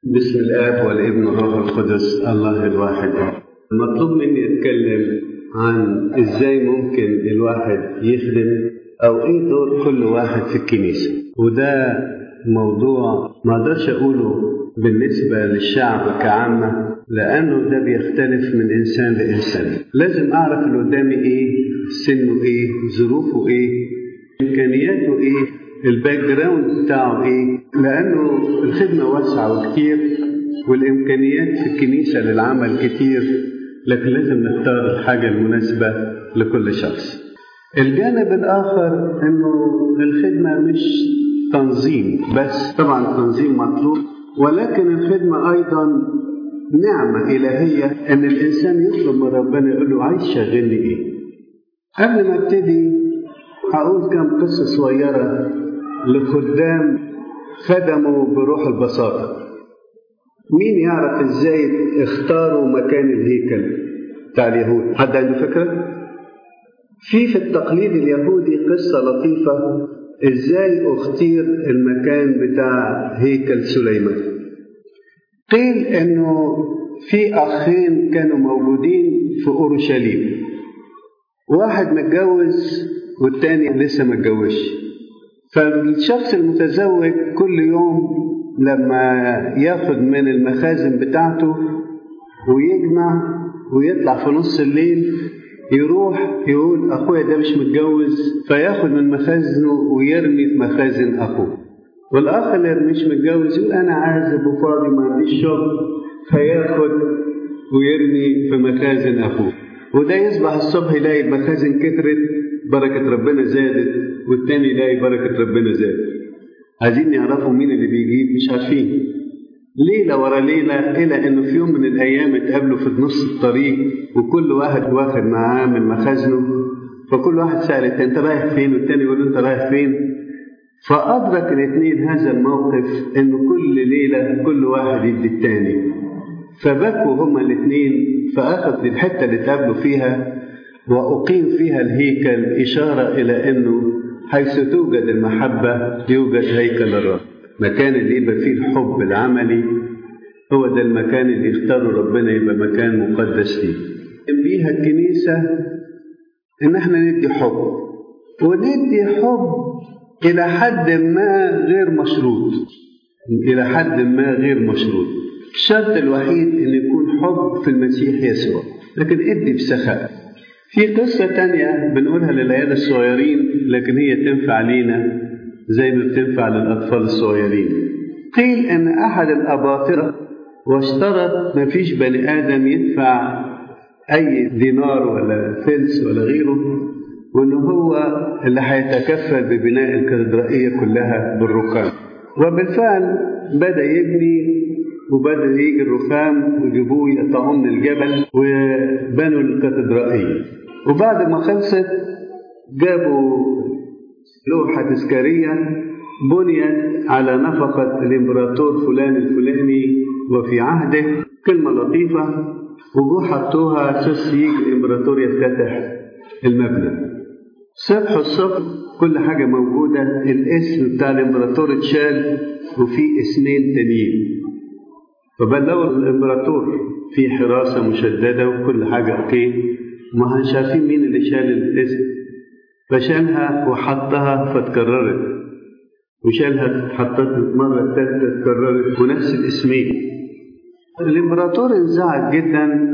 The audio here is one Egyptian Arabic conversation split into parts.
بسم الآب والابن والروح القدس الله الواحد المطلوب مني أتكلم عن إزاي ممكن الواحد يخدم أو إيه دور كل واحد في الكنيسة وده موضوع ما أقدرش أقوله بالنسبة للشعب كعامة لأنه ده بيختلف من إنسان لإنسان لازم أعرف اللي قدامي إيه سنه إيه ظروفه إيه إمكانياته إيه الباك جراوند بتاعه ايه لانه الخدمه واسعه وكتير والامكانيات في الكنيسه للعمل كتير لكن لازم نختار الحاجه المناسبه لكل شخص الجانب الاخر انه الخدمه مش تنظيم بس طبعا التنظيم مطلوب ولكن الخدمه ايضا نعمه الهيه ان الانسان يطلب من ربنا يقول له عايز شغلني ايه قبل ما ابتدي هقول كم قصه صغيره لخدام خدموا بروح البساطة مين يعرف ازاي اختاروا مكان الهيكل بتاع اليهود حد عنده فكرة في في التقليد اليهودي قصة لطيفة ازاي اختير المكان بتاع هيكل سليمان قيل انه في اخين كانوا موجودين في اورشليم واحد متجوز والتاني لسه ما اتجوزش فالشخص المتزوج كل يوم لما ياخد من المخازن بتاعته ويجمع ويطلع في نص الليل يروح يقول اخويا ده مش متجوز فياخد من مخازنه ويرمي في مخازن اخوه والاخ اللي مش متجوز يقول انا عازب وفاضي ما عنديش شغل فياخد ويرمي في مخازن اخوه وده يصبح الصبح يلاقي المخازن كترت بركة ربنا زادت والتاني يلاقي بركة ربنا زادت عايزين يعرفوا مين اللي بيجيب مش عارفين ليلة ورا ليلة إلى إنه في يوم من الأيام اتقابلوا في نص الطريق وكل واحد واخد معاه من مخازنه فكل واحد سأل أنت رايح فين والتاني يقول له أنت رايح فين فأدرك الاثنين هذا الموقف إنه كل ليلة كل واحد يدي التاني فبكوا هما الاثنين فأخذ الحتة اللي اتقابلوا فيها وأقيم فيها الهيكل إشارة إلى أنه حيث توجد المحبة يوجد هيكل الرب مكان اللي يبقى فيه الحب العملي هو ده المكان اللي يختاره ربنا يبقى مكان مقدس ليه بيها الكنيسة إن احنا ندي حب وندي حب إلى حد ما غير مشروط إلى حد ما غير مشروط الشرط الوحيد إن يكون حب في المسيح يسوع لكن ادي بسخاء في قصة تانية بنقولها للعيال الصغيرين لكن هي تنفع لينا زي ما بتنفع للأطفال الصغيرين قيل إن أحد الأباطرة واشترط ما فيش بني آدم يدفع أي دينار ولا فلس ولا غيره وإن هو اللي هيتكفل ببناء الكاتدرائية كلها بالرخام وبالفعل بدأ يبني وبدأ يجي الرخام ويجيبوه يقطعوه من الجبل وبنوا الكاتدرائية وبعد ما خلصت جابوا لوحة تذكارية بنيت على نفقة الإمبراطور فلان الفلاني وفي عهده كلمة لطيفة وجو حطوها أساس يجي الإمبراطور يفتتح المبنى صبح الصبح كل حاجة موجودة الاسم بتاع الإمبراطور اتشال وفي اسمين تانيين فبلغوا الامبراطور في حراسة مشددة وكل حاجة اوكي ما مش عارفين مين اللي شال الاسم فشالها وحطها فتكررت وشالها حطتها المرة الثالثة اتكررت ونفس الاسمين الامبراطور انزعج جدا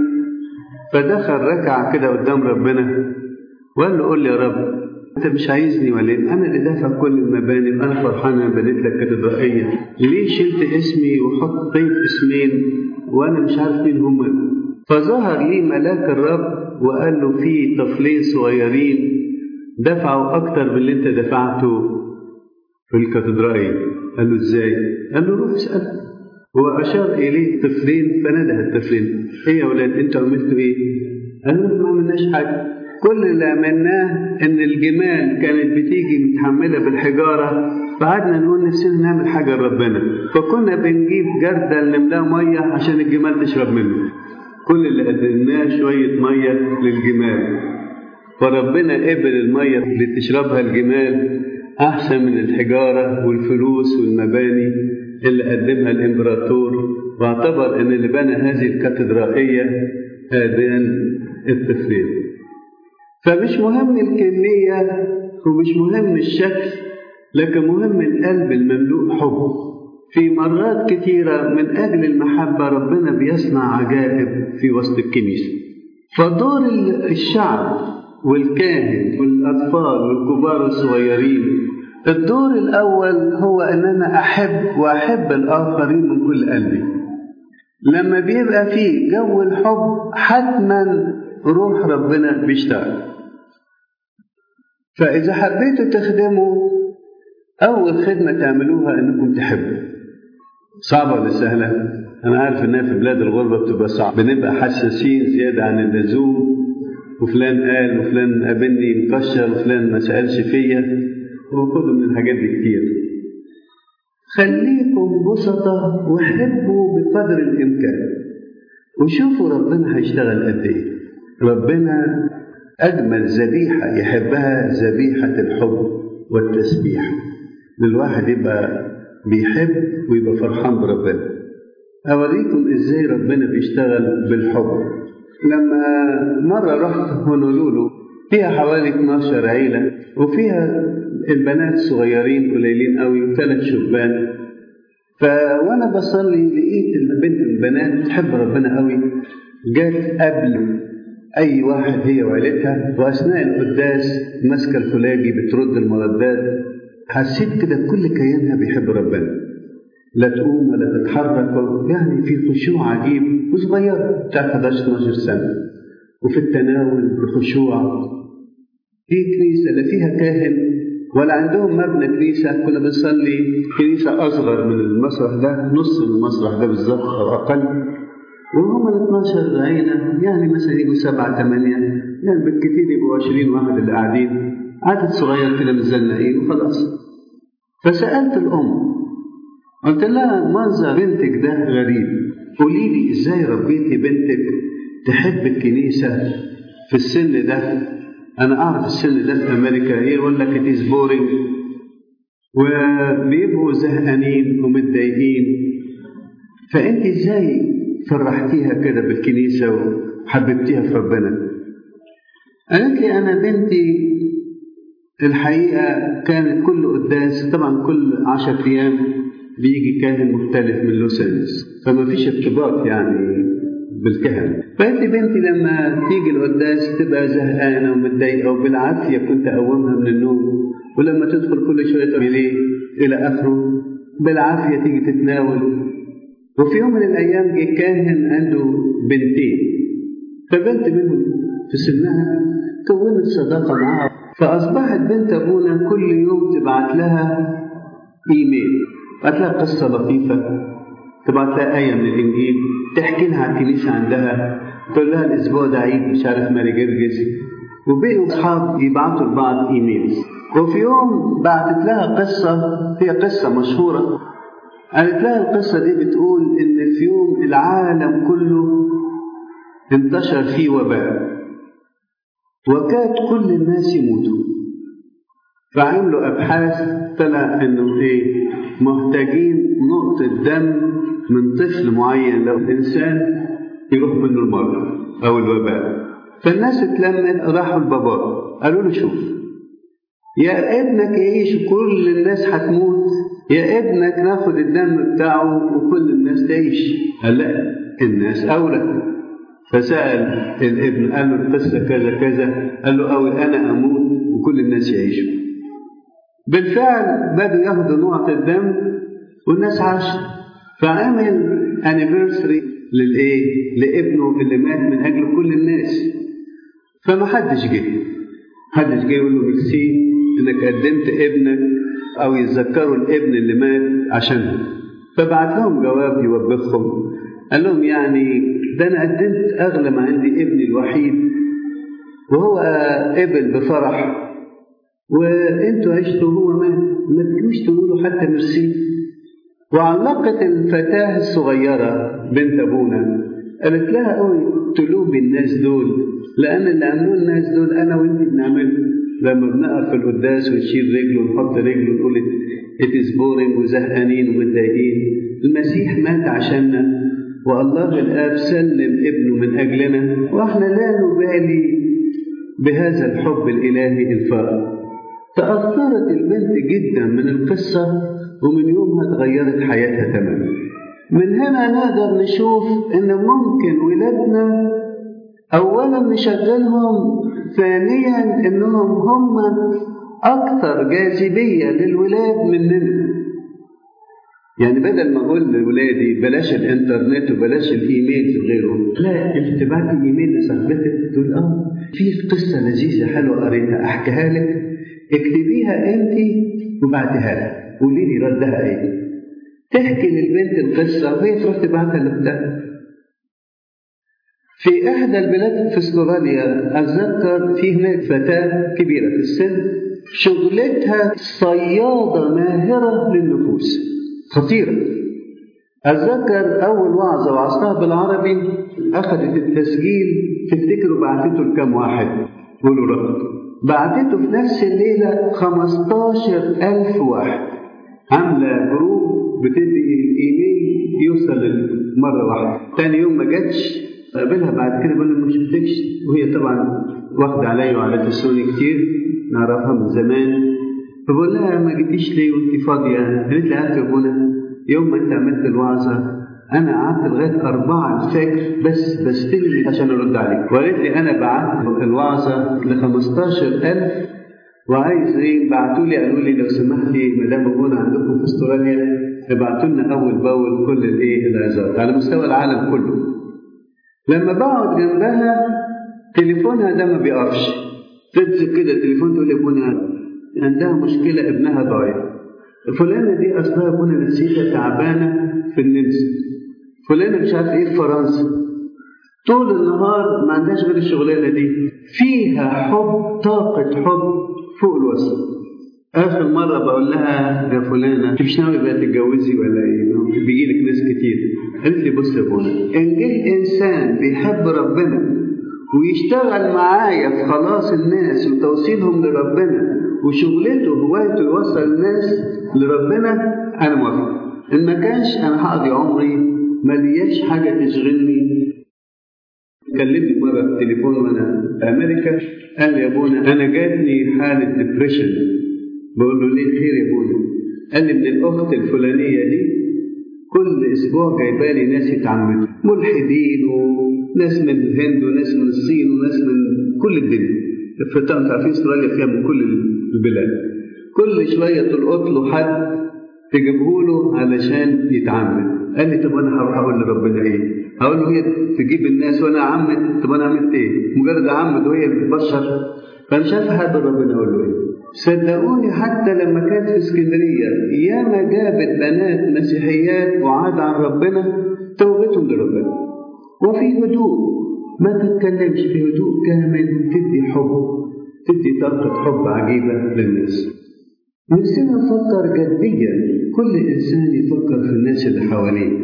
فدخل ركع كده قدام ربنا وقال له قول لي يا رب انت مش عايزني ولا ايه؟ انا اللي دافع كل المباني وانا فرحان انا بنيت لك كاتدرائيه ليه شلت اسمي وحطيت اسمين وانا مش عارف مين هم فظهر لي ملاك الرب وقال له في طفلين صغيرين دفعوا اكتر من اللي انت دفعته في الكاتدرائيه قال له ازاي؟ قال له روح اسال واشار اليه طفلين فنده الطفلين ايه يا ولاد انتوا عملتوا ايه؟ قال له ما عملناش حاجه كل اللي عملناه ان الجمال كانت بتيجي متحمله بالحجاره فقعدنا نقول نفسنا نعمل حاجه لربنا فكنا بنجيب جردل نملاه ميه عشان الجمال تشرب منه كل اللي قدمناه شويه ميه للجمال فربنا قبل الميه اللي تشربها الجمال احسن من الحجاره والفلوس والمباني اللي قدمها الامبراطور واعتبر ان اللي بنى هذه الكاتدرائيه هذان الطفلين فمش مهم الكميه ومش مهم الشكل لكن مهم القلب المملوء حب في مرات كثيرة من أجل المحبة ربنا بيصنع عجائب في وسط الكنيسة فدور الشعب والكاهن والأطفال والكبار الصغيرين الدور الأول هو أن أنا أحب وأحب الآخرين من كل قلبي لما بيبقى في جو الحب حتما روح ربنا بيشتغل فإذا حبيتوا تخدموا أول خدمة تعملوها إنكم تحبوا صعبة ولا سهلة؟ أنا عارف إنها في بلاد الغربة بتبقى صعبة بنبقى حساسين زيادة عن اللزوم وفلان قال وفلان قابلني مكشر وفلان ما سألش فيا وكل من الحاجات دي كتير خليكم بسطة وحبوا بقدر الإمكان وشوفوا ربنا هيشتغل قد إيه ربنا أجمل ذبيحة يحبها ذبيحة الحب والتسبيح الواحد يبقى بيحب ويبقى فرحان بربنا أوريكم إزاي ربنا بيشتغل بالحب لما مرة رحت هونولولو فيها حوالي 12 عيلة وفيها البنات صغيرين قليلين قوي ثلاث شبان ف وانا بصلي لقيت البنت البنات تحب ربنا قوي جت قبل اي واحد هي وعيلتها واثناء القداس ماسكه الفلاجي بترد المردات حسيت كده كل كيانها بيحب ربنا لا تقوم ولا تتحرك يعني في خشوع عجيب وصغيره بتاع 11 12 سنه وفي التناول بخشوع في كنيسه لا فيها كاهن ولا عندهم مبنى كنيسه كنا بنصلي كنيسه اصغر من المسرح ده نص المسرح ده بالظبط او اقل وهم ال 12 عيله يعني مثلا يجوا سبعه ثمانيه يعني بالكثير يبقوا 20 واحد اللي قاعدين عدد صغير كده متزنقين وخلاص فسالت الام قلت لها منظر بنتك ده غريب قولي لي ازاي ربيتي بنتك تحب الكنيسه في السن ده انا اعرف السن ده في امريكا ايه يقول لك اتيز بورينج وبيبقوا زهقانين ومتضايقين فانت ازاي فرحتيها كده بالكنيسه وحببتيها في ربنا قالت لي انا بنتي الحقيقه كانت كل قداس طبعا كل عشر ايام بيجي كاهن مختلف من لوس انجلوس فما فيش ارتباط يعني بالكهنة فقالت لي بنتي لما تيجي القداس تبقى زهقانة ومتضايقة وبالعافية كنت أقومها من النوم ولما تدخل كل شوية تعمل إيه إلى آخره بالعافية تيجي تتناول وفي يوم من الأيام جه كاهن عنده بنتين فبنت منهم في سنها كونت صداقة معها فأصبحت بنت أبونا كل يوم تبعت لها إيميل تبعت لها قصة لطيفة تبعت لها آية من الإنجيل تحكي لها عن الكنيسة عندها تقول لها الأسبوع ده عيد مش عارف ماري جرجس وبقوا أصحاب يبعتوا لبعض إيميلز وفي يوم بعتت لها قصة هي قصة مشهورة قالت لها القصة دي بتقول إن في يوم العالم كله انتشر فيه وباء وكاد كل الناس يموتوا فعملوا أبحاث طلع إنه إيه محتاجين نقطة دم من طفل معين لو الإنسان يروح منه المرض أو الوباء فالناس اتلمت راحوا لبابا قالوا له شوف يا ابنك يعيش كل الناس هتموت يا ابنك ناخد الدم بتاعه وكل الناس تعيش قال لا الناس أولى فسأل الابن قال له القصة كذا كذا قال له أوي أنا أموت وكل الناس يعيشوا بالفعل بدوا ياخدوا نقط الدم والناس عاشت فعمل انيفرسري للايه؟ لابنه اللي مات من اجل كل الناس فما حدش جه حدش جه يقول له ميرسي انك قدمت ابنك او يتذكروا الابن اللي مات عشانهم فبعت لهم جواب يوبخهم قال لهم يعني ده انا قدمت اغلى ما عندي ابني الوحيد وهو قبل بفرح وانتوا عشتوا وهو مات ما تجوش تقولوا حتى ميرسي وعلقت الفتاة الصغيرة بنت أبونا قالت لها قوي تلوب الناس دول لأن اللي عملوه الناس دول أنا وأنت بنعمله لما بنقف في القداس ونشيل رجله ونحط رجله ونقول it is boring وزهقانين ومتضايقين المسيح مات عشاننا والله الآب سلم ابنه من أجلنا وإحنا لا نبالي بهذا الحب الإلهي الفائق تأثرت البنت جدا من القصة ومن يومها اتغيرت حياتها تماما من هنا نقدر نشوف إن ممكن ولادنا أولا نشغلهم ثانيا إنهم هم أكثر جاذبية للولاد مننا يعني بدل ما اقول لاولادي بلاش الانترنت وبلاش الايميل وغيره لا انت تبعتي ايميل لصاحبتك تقول اه في قصه لذيذه حلوه قريتها احكيها لك اكتبيها انت وبعتها لها قولي لي ردها ايه تحكي للبنت القصه وهي تروح تبعتها لاختها في احدى البلاد في استراليا اتذكر في هناك فتاه كبيره في السن شغلتها صياده ماهره للنفوس خطيرة أتذكر أول وعظة وعظتها بالعربي أخذت التسجيل تفتكروا بعتته لكم واحد قولوا رقم بعتته في نفس الليلة 15 ألف واحد عاملة جروب بتدي الإيميل يوصل مرة واحدة تاني يوم ما جاتش قابلها بعد كده بقول ما شفتكش وهي طبعا واخدة عليا وعلى تسوني كتير نعرفها من زمان فبقول لها ما جيتيش ليه وانت فاضيه؟ قالت لي عارف يا ابونا يوم ما انت عملت الوعظه انا قعدت لغايه أربعة الفجر بس بستلم عشان ارد عليك وقالت لي انا بعت الوعظه ل 15000 وعايز ايه بعتوا لي قالوا لي لو سمحتي ما دام ابونا عندكم في استراليا ابعتوا لنا اول باول كل الايه العظات على مستوى العالم كله لما بقعد جنبها تليفونها ده ما بيقفش تمسك كده التليفون تقول لي ابونا عندها مشكلة ابنها ضايع فلانة دي أصلها ابونا نفسيتها تعبانة في النمسا فلانة مش عارف إيه في فرنسا طول النهار ما عندهاش غير الشغلانة دي فيها حب طاقة حب فوق الوصف آخر مرة بقول لها يا فلانة أنت مش ناوية بقى تتجوزي ولا إيه؟ بيجي لك ناس كتير قالت لي بص يا ابونا إن جه إنسان بيحب ربنا ويشتغل معايا في خلاص الناس وتوصيلهم لربنا وشغلته هوايته يوصل الناس لربنا انا موافق ان ما كانش انا هقضي عمري ما لياش حاجه تشغلني كلمني مره في التليفون وانا في امريكا قال لي يا ابونا انا جاتني حاله ديبريشن بقول له ليه خير يا ابونا قال لي من الاخت الفلانيه دي كل اسبوع جايبه لي ناس يتعمدوا ملحدين وناس من الهند وناس من الصين وناس من كل الدنيا فانتوا عارفين استراليا فيها من كل البلاد كل شويه تلقط له حد تجيبه له علشان يتعمد قال لي طب انا هروح اقول لربنا ايه؟ هقول له هي تجيب الناس وانا اعمد طب انا عملت ايه؟ مجرد اعمد وهي بتبشر فمش عارف حد ربنا اقول له ايه؟ صدقوني حتى لما كانت في اسكندريه ياما جابت بنات مسيحيات وعاد عن ربنا توبتهم لربنا وفي هدوء ما تتكلمش في هدوء كامل تدي حب تدي طاقة حب عجيبة للناس نفسنا نفكر جديا كل إنسان يفكر في الناس اللي حواليه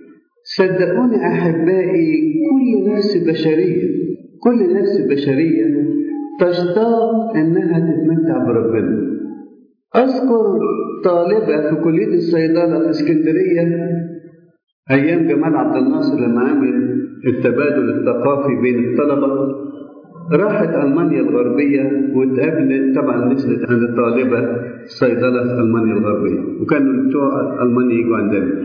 صدقوني أحبائي كل نفس بشرية كل نفس بشرية تشتاق إنها تتمتع بربنا أذكر طالبة في كلية الصيدلة في اسكندرية أيام جمال عبد الناصر لما عمل التبادل الثقافي بين الطلبة راحت ألمانيا الغربية واتقابلت طبعا نزلت عند الطالبة صيدلة في ألمانيا الغربية وكانوا بتوع ألمانيا يجوا عندنا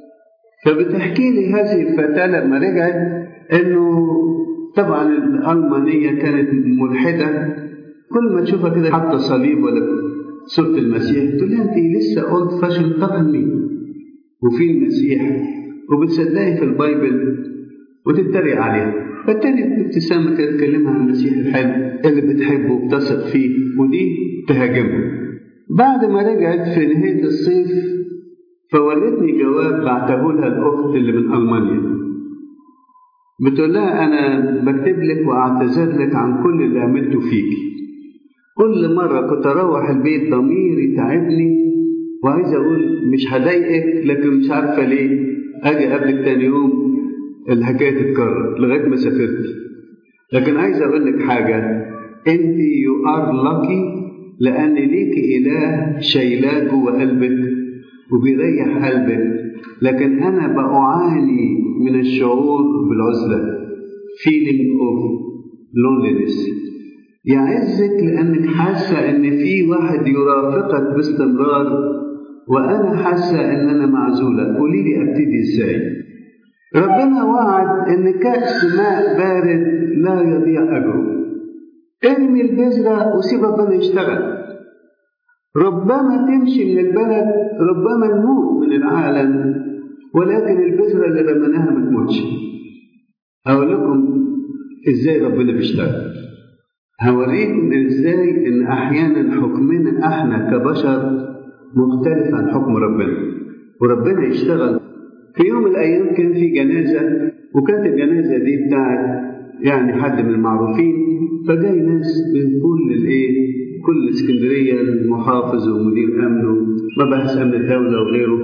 فبتحكي لي هذه الفتاة لما رجعت إنه طبعا الألمانية كانت ملحدة كل ما تشوفها كده حاطة صليب ولا صورة المسيح تقول لها أنت لسه أولد فاشن طبعا مين وفي المسيح وبتصدقي في البايبل وتتريق عليها فالتاني ابتسامة كده تكلمها عن المسيح الحلو اللي بتحبه وبتثق فيه ودي تهاجمه بعد ما رجعت في نهاية الصيف فورتني جواب بعته لها الأخت اللي من ألمانيا بتقول لها أنا بكتب لك وأعتذر لك عن كل اللي عملته فيك كل مرة كنت أروح البيت ضميري تعبني وعايز أقول مش هضايقك لكن مش عارفة ليه أجي قبلك تاني يوم الحكاية تتكرر لغاية ما سافرت لكن عايز أقول لك حاجة أنت يو ار لاكي لأن ليك إله شايلاه جوه قلبك وبيريح قلبك لكن أنا بأعاني من الشعور بالعزلة feeling of loneliness يعزك لأنك حاسة إن في واحد يرافقك باستمرار وأنا حاسة إن أنا معزولة قولي لي أبتدي إزاي ربنا وعد إن كأس ماء بارد لا يضيع أجره ارمي البذرة وسيب ربنا يشتغل ربما تمشي من البلد ربما نموت من العالم ولكن البذرة اللي رميناها ما تموتش هقول لكم ازاي ربنا بيشتغل هوريكم ازاي ان احيانا حكمنا احنا كبشر مختلف عن حكم ربنا وربنا يشتغل في يوم من الايام كان في جنازه وكانت الجنازه دي بتاعت يعني حد من المعروفين فجاي ناس من كل الايه كل اسكندريه المحافظ ومدير امن ومباحث امن الدوله وغيره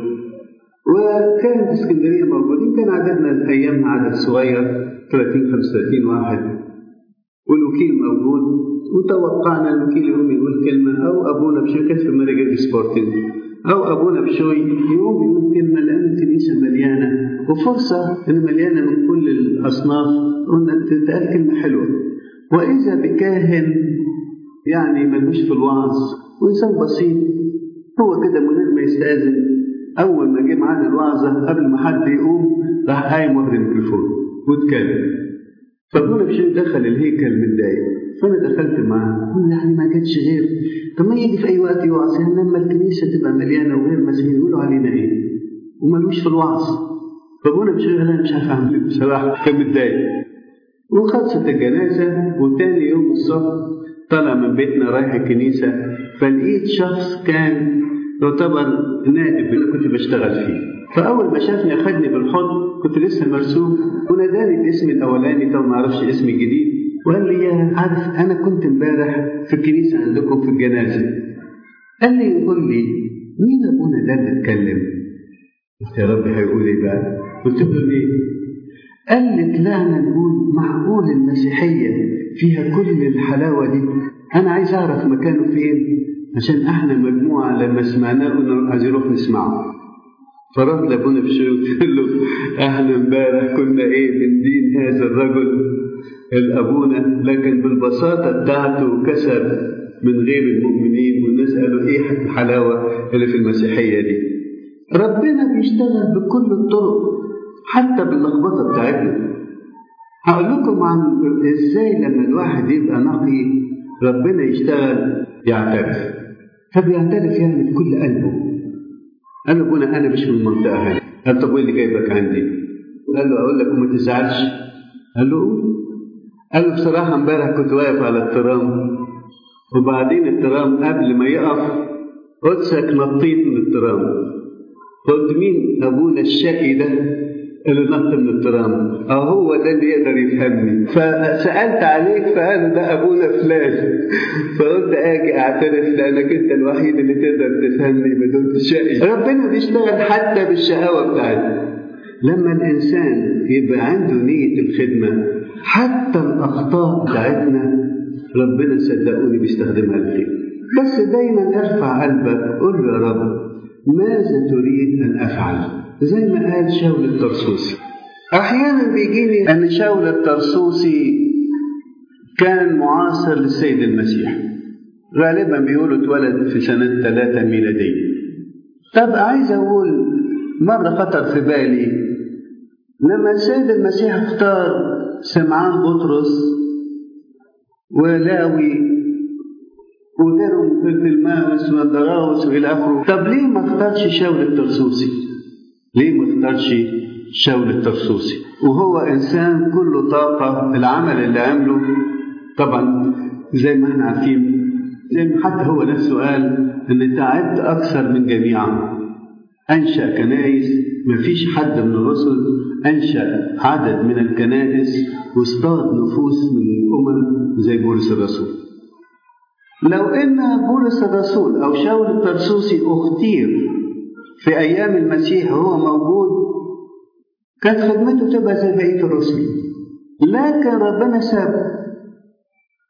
وكانت اسكندريه موجودين كان عددنا ايامها عدد صغير 30 35 واحد والوكيل موجود وتوقعنا الوكيل يقوم يقول كلمه او ابونا بشوي كانت في مراجل سبورتنج او ابونا بشوي يقوم يقول كلمه لان الكنيسه مليانه وفرصه ان مليانه من كل الاصناف قلنا تتقال كلمه حلوه واذا بكاهن يعني ملوش في الوعظ وانسان بسيط هو كده من غير ما يستاذن اول ما جه معانا الوعظه قبل ما حد يقوم راح قايم واخد الميكروفون واتكلم فابونا بشوي دخل الهيكل متضايق فانا دخلت معاه قلت يعني ما جاتش غير طب ما يجي في اي وقت يوعظ يعني لما الكنيسه تبقى مليانه وغير مسيحيين يقولوا علينا ايه وملوش في الوعظ فابونا بشوي قال انا مش عارف اعمل ايه بصراحه كان متضايق وخلصت الجنازه وتاني يوم الصبح طلع من بيتنا رايح الكنيسه فلقيت شخص كان يعتبر نائب اللي كنت بشتغل فيه فاول ما شافني اخدني بالحضن كنت لسه مرسوم وناداني باسمي الاولاني طبعا ما اعرفش اسمي الجديد وقال لي يا عارف انا كنت امبارح في الكنيسه عندكم في الجنازه قال لي يقول لي مين ابونا ده اللي اتكلم؟ قلت يا رب هيقول ايه بقى؟ قلت له ليه؟ قال لي طلعنا نقول معقول المسيحيه فيها كل الحلاوه دي انا عايز اعرف مكانه فين عشان احنا مجموعه لما سمعناه قلنا عايزين نروح نسمعه فرحت لابونا بشوي قلت له احنا امبارح كنا ايه بندين هذا الرجل الابونا لكن بالبساطه بتاعته كسب من غير المؤمنين والناس قالوا ايه الحلاوه اللي في المسيحيه دي ربنا بيشتغل بكل الطرق حتى باللخبطه بتاعتنا هقول لكم عن ازاي لما الواحد يبقى نقي ربنا يشتغل يعترف فبيعترف يعني بكل قلبه قال له ابونا انا مش من المنطقه هنا قال طب وايه اللي جايبك عندي؟ قال له اقول لك وما تزعلش قال له قول قال له بصراحه امبارح كنت واقف على الترام وبعدين الترام قبل ما يقف قدسك نطيت من الترام قلت مين ابونا الشقي ده اللي نط من الترام اه هو ده اللي يقدر يفهمني فسالت عليك فقال ده ابونا فلان فقلت اجي اعترف لانك انت الوحيد اللي تقدر تفهمني بدون شقي ربنا بيشتغل حتى بالشقاوه بتاعتنا لما الانسان يبقى عنده نيه الخدمه حتى الاخطاء بتاعتنا ربنا صدقوني بيستخدمها للخير بس دايما ارفع قلبك قول له يا رب ماذا تريد ان افعل زي ما قال شاول الترسوسي احيانا بيجيني ان شاول الترسوسي كان معاصر للسيد المسيح غالبا بيقولوا اتولد في سنة ثلاثة ميلادية طب عايز أقول مرة خطر في بالي لما السيد المسيح اختار سمعان بطرس ولاوي وغيرهم في الماوس والدراوس والى اخره طب ليه ما اختارش شاول الترسوسي؟ ليه ما اختارش شاول الترسوسي؟ وهو انسان كله طاقه العمل اللي عمله طبعا زي ما احنا عارفين زي ما حتى هو نفسه قال ان تعبت اكثر من جميعا انشا كنائس ما فيش حد من الرسل انشا عدد من الكنائس واصطاد نفوس من الامم زي بولس الرسول لو ان بولس الرسول او شاول الترسوسي اختير في ايام المسيح وهو موجود كانت خدمته تبقى زي بقيه الرسل لكن ربنا سابه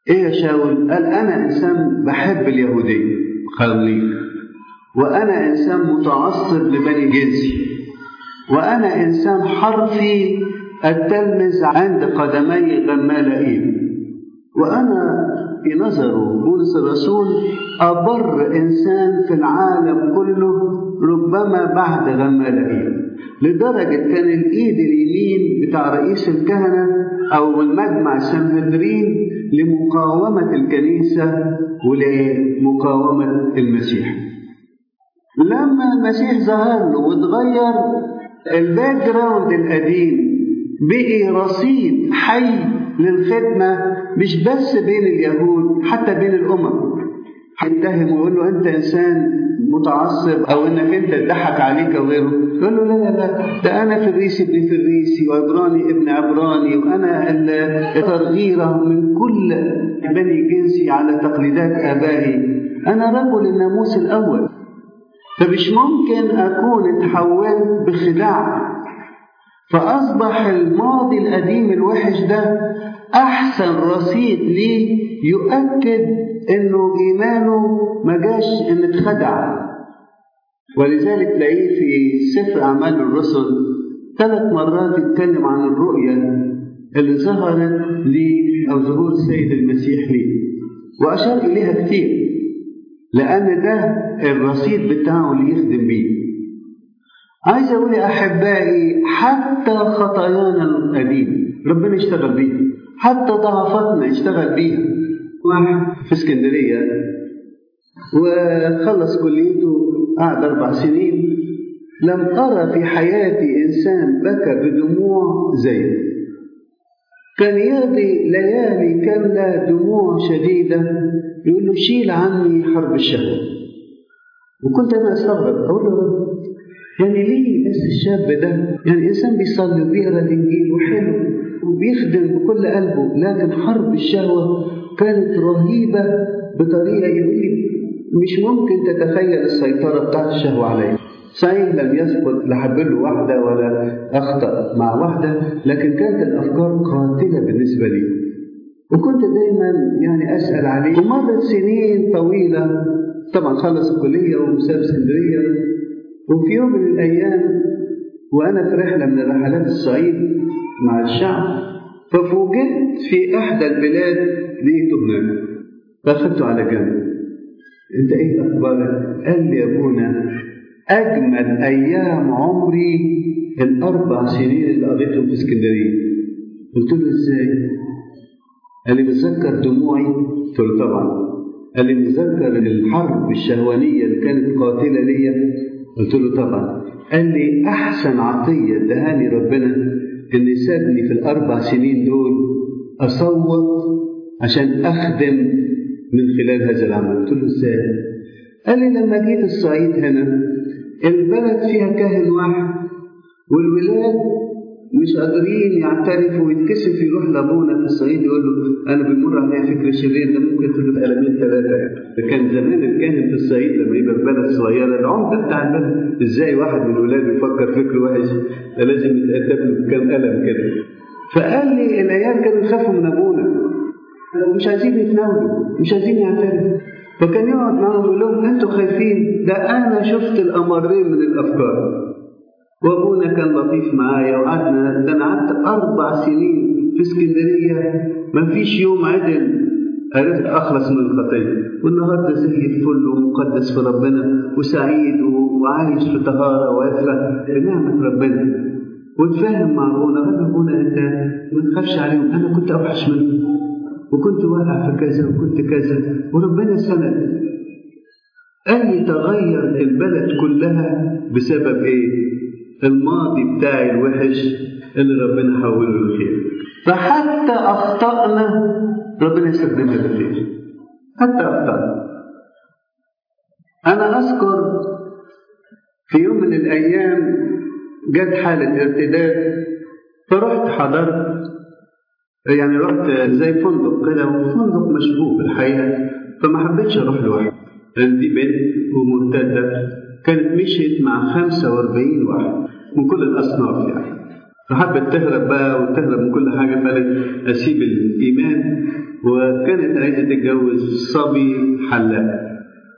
ايه يا شاول قال انا انسان بحب اليهوديه خليك وانا انسان متعصب لبني جنسي وانا انسان حرفي التلمذ عند قدمي غمالائيل وانا في نظره بولس الرسول أبر إنسان في العالم كله ربما بعد غمالائيل لدرجة كان الإيد اليمين بتاع رئيس الكهنة أو المجمع السنهدرين لمقاومة الكنيسة ولمقاومة المسيح لما المسيح ظهر له واتغير الباك جراوند القديم بقي رصيد حي للخدمة مش بس بين اليهود حتى بين الأمم هيتهم ويقول له أنت إنسان متعصب أو إنك أنت اتضحك عليك وغيره يقول له لا لا لا ده أنا فريسي ابن فريسي وعبراني ابن عبراني وأنا الترغيرة من كل بني جنسي على تقليدات آبائي أنا رجل الناموس الأول فمش ممكن أكون اتحولت بخداع فأصبح الماضي القديم الوحش ده أحسن رصيد ليه يؤكد إنه إيمانه ما جاش إن اتخدع ولذلك تلاقيه في سفر أعمال الرسل ثلاث مرات يتكلم عن الرؤية اللي ظهرت ليه أو ظهور السيد المسيح ليه وأشار إليها كتير لأن ده الرصيد بتاعه اللي يخدم بيه عايز اقول يا احبائي حتى خطايانا القديمه ربنا اشتغل بيها حتى ضعفاتنا اشتغل بيها واحد في اسكندريه وخلص كليته قعد اربع سنين لم ارى في حياتي انسان بكى بدموع زيه كان يقضي ليالي كامله دموع شديده يقول له شيل عني حرب الشهوه وكنت انا استغرب اقول له رب يعني ليه بس الشاب ده يعني انسان بيصلي وبيقرا الانجيل وحلو وبيخدم بكل قلبه لكن حرب الشهوه كانت رهيبه بطريقه يقول لي مش ممكن تتخيل السيطره بتاعت الشهوه عليا صحيح لم يسبق لحبل واحده ولا اخطا مع واحده لكن كانت الافكار قاتله بالنسبه لي وكنت دايما يعني اسال عليه ومرت سنين طويله طبعا خلص الكليه وساب اسكندريه وفي يوم من الأيام وأنا في رحلة من رحلات الصعيد مع الشعب ففوجئت في إحدى البلاد لقيته هناك فأخذته على جنب أنت إيه أخبارك؟ قال لي يا أبونا أجمل أيام عمري الأربع سنين اللي قضيتهم في اسكندرية قلت له إزاي؟ قال لي بتذكر دموعي؟ قلت له طبعا قال لي بتذكر الحرب الشهوانية اللي كانت قاتلة ليا قلت له طبعا قال لي احسن عطيه ادهاني ربنا ان سابني في الاربع سنين دول اصوت عشان اخدم من خلال هذا العمل قلت له ازاي قال لي لما جيت الصعيد هنا البلد فيها كاهن واحد والولاد مش قادرين يعترفوا ويتكسف يروح لابونا في الصعيد يقول له انا بيمر عليا فكر شرير ده ممكن تاخد قلمين ثلاثه يعني كان زمان الكاهن في الصعيد لما يبقى في بلد صغيره العمده بتاع البلد ازاي واحد من ولاده يفكر فكر وحش ده لازم يتأدب له بكام قلم كده فقال لي العيال كانوا يخافوا من ابونا ومش عايزين يتناولوا مش عايزين يعترفوا فكان يقعد معاهم يقول لهم انتوا خايفين ده انا شفت الامرين من الافكار وابونا كان لطيف معايا وقعدنا ده انا قعدت اربع سنين في اسكندريه ما فيش يوم عدل عرفت اخلص من الخطيه والنهارده زي الفل ومقدس في ربنا وسعيد وعايش في طهاره وعفه بنعمه ربنا وتفاهم مع ابونا قال ابونا انت ما تخافش عليهم انا كنت اوحش منهم وكنت واقع في كذا وكنت كذا وربنا سند قال لي تغير البلد كلها بسبب ايه؟ الماضي بتاعي الوحش اللي ربنا حوله للخير فحتى اخطأنا ربنا يستخدمها للخير حتى اخطأنا انا اذكر في يوم من الايام جت حالة ارتداد فرحت حضرت يعني رحت زي فندق كده وفندق مشبوه الحقيقة فما حبيتش اروح لوحدي لان دي بنت ومرتدة كانت مشيت مع 45 واحد من كل الأصناف يعني فحبت تهرب بقى وتهرب من كل حاجة فقالت أسيب الإيمان وكانت عايزة تتجوز صبي حلاق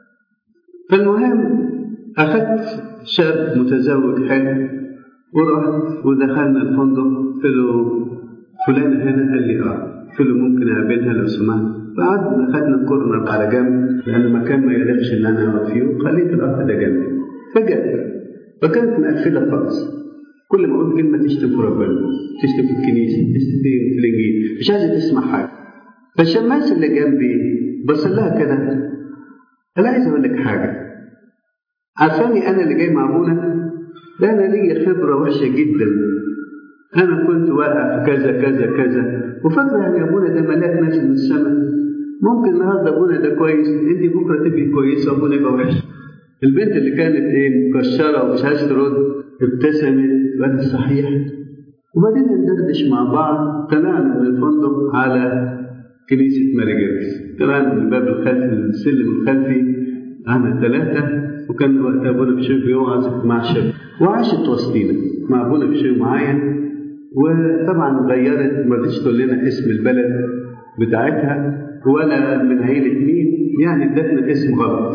فالمهم أخذت شاب متزوج حلو ورحت ودخلنا الفندق قلت له فلان هنا قال لي اه قلت له ممكن اقابلها لو سمحت فقعدنا خدنا الكورنر على جنب لان المكان ما يليقش ان انا اقعد فيه وخليت الاخ ده جنبي فجأة فكانت مقفله خالص كل ما اقول كلمه تشتم في ربنا تشتم في الكنيسه تشتم في الانجيل مش عايزه تسمع حاجه فالشماس اللي جنبي بص لها كده انا عايز اقول لك حاجه عارفاني انا اللي جاي مع ابونا ده انا ليا خبره وحشه جدا انا كنت واقع في كذا كذا كذا وفاكره يعني ابونا ده ملاك نازل من السماء ممكن النهارده ابونا ده كويس انت بكره تبقي كويسه وابونا يبقى وحش البنت اللي كانت ايه مكشره ومش عايزه ترد ابتسمت وقالت صحيح وبعدين ندردش مع بعض طلعنا من الفندق على كنيسه ماري جيركس طلعنا من الباب الخلفي السلم الخلفي احنا ثلاثه وكان وقت ابونا بشير بيوعظ مع شاب وعاشت وسطينا مع ابونا بشير معايا وطبعا غيرت ما رضتش تقول لنا اسم البلد بتاعتها ولا من عيلة مين يعني ادتنا اسم غلط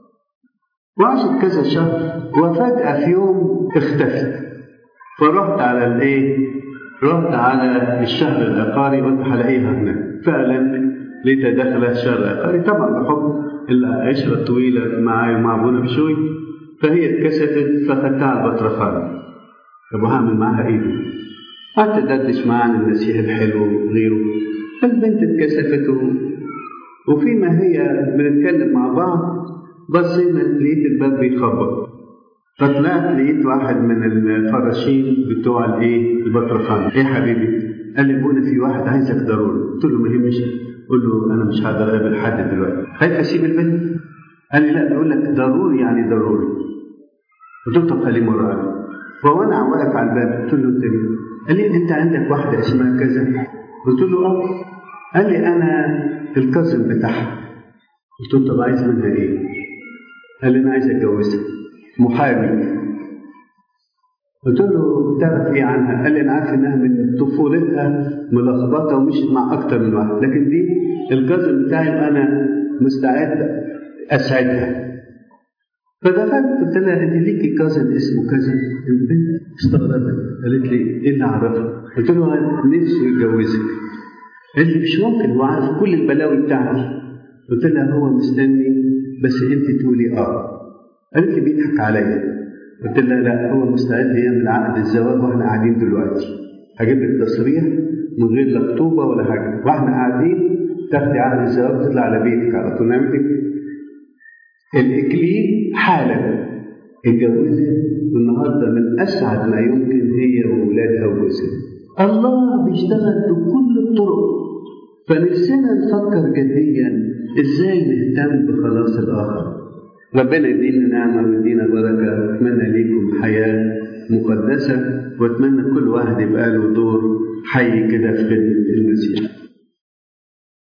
وعاشت كذا شهر وفجأة في يوم اختفت فرحت على الايه؟ رحت على الشهر العقاري قلت هلاقيها هناك فعلا لقيتها داخله الشهر العقاري طبعا بحكم العشره الطويله معايا ومع ابونا بشوي فهي اتكسفت فخدتها على البطرخان طب وهعمل معاها ايه؟ قعدت ادردش معاها عن المسيح الحلو وغيره فالبنت اتكسفت و... وفيما هي بنتكلم مع بعض بصينا لقيت الباب بيخبط فطلعت لقيت واحد من الفراشين بتوع الايه البطرخان ايه حبيبي قال لي ابونا في واحد عايزك ضروري قلت له ما يهمش قول له انا مش هقدر اقابل حد دلوقتي خايف اسيب البنت قال لي لا بيقول لك ضروري يعني ضروري قلت له طب خليه مر علي فوانا واقف على الباب قلت له انت مين؟ قال لي انت عندك واحده اسمها كذا قلت له اه قال لي انا الكازن بتاعها قلت له طب عايز منها ايه؟ قال لي انا عايز اتجوزها محامي قلت له تعرف ايه عنها؟ قال لي انا عارف انها من طفولتها ملخبطه ومشيت مع اكتر من واحد لكن دي الكازن بتاعي انا مستعد اسعدها فدخلت قلت لها انت ليكي كازن اسمه كذا البنت استغربت قالت لي ايه اللي اعرفه؟ قلت له نفسه يتجوزك قالت لي مش ممكن هو عارف كل البلاوي بتاعتي قلت لها هو مستني بس انت تقولي اه قالت لي بيضحك عليا قلت لها لا هو مستعد يعمل عقد الزواج واحنا قاعدين دلوقتي هجيب لك تصريح من غير لا خطوبه ولا حاجه واحنا قاعدين تاخدي عقد الزواج تطلع على بيتك على طول نعمل لك الإكليل حالا اتجوزت والنهارده من أسعد ما يمكن هي وولادها وجوزها. الله بيشتغل بكل الطرق فنفسنا نفكر جديا ازاي نهتم بخلاص الآخر. ربنا يدينا نعمة ويدينا بركة أتمنى ليكم حياة مقدسة وأتمنى كل واحد يبقى له دور حي كده في خدمة المسيح.